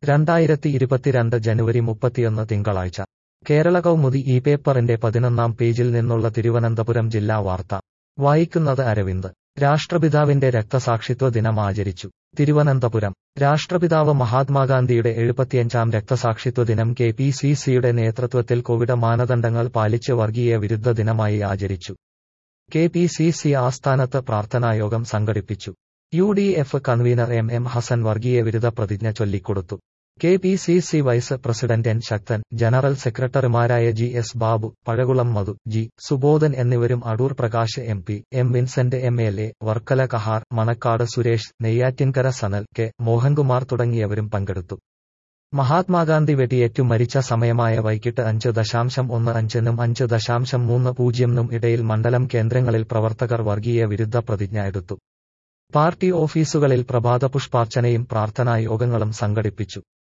രണ്ടായിരത്തി ഇരുപത്തിരണ്ട് ജനുവരി മുപ്പത്തിയൊന്ന് തിങ്കളാഴ്ച കേരള കൗമുദി ഈ പേപ്പറിന്റെ പതിനൊന്നാം പേജിൽ നിന്നുള്ള തിരുവനന്തപുരം ജില്ലാ വാർത്ത വായിക്കുന്നത് അരവിന്ദ് രാഷ്ട്രപിതാവിന്റെ രക്തസാക്ഷിത്വ ദിനം ആചരിച്ചു തിരുവനന്തപുരം രാഷ്ട്രപിതാവ് മഹാത്മാഗാന്ധിയുടെ എഴുപത്തിയഞ്ചാം രക്തസാക്ഷിത്വ ദിനം കെ പി സി സിയുടെ നേതൃത്വത്തിൽ കോവിഡ് മാനദണ്ഡങ്ങൾ പാലിച്ച് വർഗീയ വിരുദ്ധ ദിനമായി ആചരിച്ചു കെ പി സി സി ആസ്ഥാനത്ത് പ്രാർത്ഥനായോഗം സംഘടിപ്പിച്ചു U D F convener M M Hassan വർഗീയ വിരുദ്ധ പ്രതിജ്ഞ ചൊല്ലിക്കൊടുത്തു K P C C vice president N Sakthan general സെക്രട്ടറിമാരായ G S Babu Pazhakulam Madhu G Subodhan എന്നിവരും Adoor Prakash M P M Vincent M L A Varkala Kahar Manakkad Suresh Neyyattinkara Sanal K Mohankumar തുടങ്ങിയവരും പങ്കെടുത്തു മഹാത്മാഗാന്ധി വെടിയേറ്റു മരിച്ച സമയമായ വൈകിട്ട് അഞ്ച് ദശാംശം ഒന്ന് അഞ്ചിനും അഞ്ച് ദശാംശം മൂന്ന് പൂജ്യംനും ഇടയിൽ മണ്ഡലം കേന്ദ്രങ്ങളിൽ പ്രവർത്തകർ വർഗീയ വിരുദ്ധ പ്രതിജ്ഞ എടുത്തു പാർട്ടി ഓഫീസുകളിൽ പ്രഭാത പുഷ്പാർച്ചനയും പ്രാർത്ഥനാ യോഗങ്ങളും സംഘടിപ്പിച്ചു